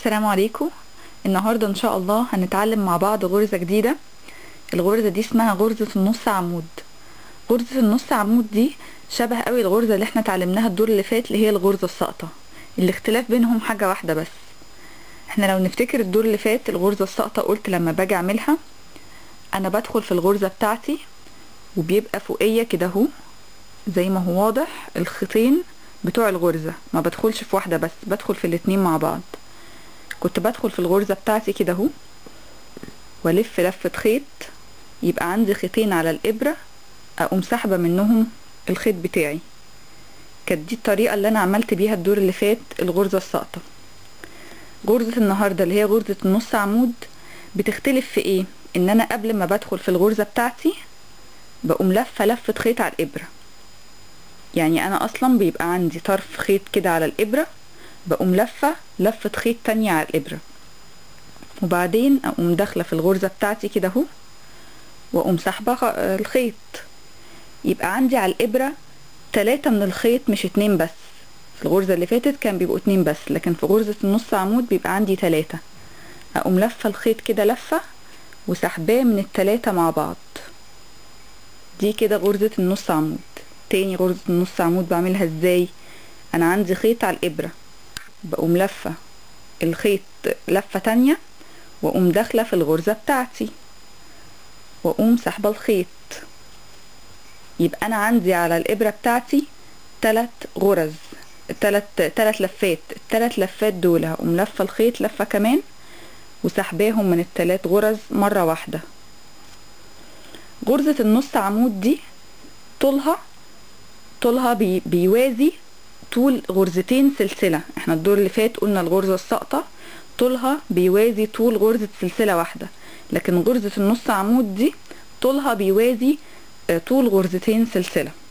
السلام عليكم النهاردة ان شاء الله هنتعلم مع بعض غرزة جديدة الغرزة دي اسمها غرزة النص عمود غرزة النص عمود دي شبه قوي الغرزة اللي احنا اتعلمناها الدور اللي فات اللي هي الغرزة الساقطة الاختلاف بينهم حاجة واحدة بس احنا لو نفتكر الدور اللي فات الغرزة الساقطة قلت لما باجي اعملها انا بدخل في الغرزة بتاعتي وبيبقى فوقية كده اهو زي ما هو واضح الخيطين بتوع الغرزة ما بدخلش في واحدة بس بدخل في الاتنين مع بعض كنت بدخل في الغرزة بتاعتي كده اهو والف لفة خيط يبقى عندي خيطين على الابرة اقوم سحبة منهم الخيط بتاعي كانت دي الطريقة اللي انا عملت بيها الدور اللي فات الغرزة الساقطة غرزة النهاردة اللي هي غرزة النص عمود بتختلف في ايه ان انا قبل ما بدخل في الغرزة بتاعتي بقوم لفة لفة خيط على الابرة يعني انا اصلا بيبقى عندي طرف خيط كده على الابرة بقوم لفة لفة خيط تانية على الابرة وبعدين اقوم داخلة في الغرزة بتاعتي كده اهو واقوم سحبة الخيط يبقى عندي على الابرة تلاتة من الخيط مش اتنين بس في الغرزة اللي فاتت كان بيبقوا اتنين بس لكن في غرزة النص عمود بيبقى عندي تلاتة اقوم لفة الخيط كده لفة وسحباه من التلاتة مع بعض دي كده غرزة النص عمود تاني غرزة النص عمود بعملها ازاي انا عندي خيط على الابرة بقوم لفة الخيط لفة تانية واقوم داخلة في الغرزة بتاعتي واقوم سحبة الخيط يبقى انا عندي على الابرة بتاعتي تلات غرز تلات تلات لفات التلات لفات دول هقوم لفة الخيط لفة كمان وسحباهم من التلات غرز مرة واحدة غرزة النص عمود دي طولها طولها بي بيوازي طول غرزتين سلسلة احنا الدور اللي فات قلنا الغرزة الساقطة طولها بيوازي طول غرزة سلسلة واحدة لكن غرزة النص عمود دي طولها بيوازي طول غرزتين سلسلة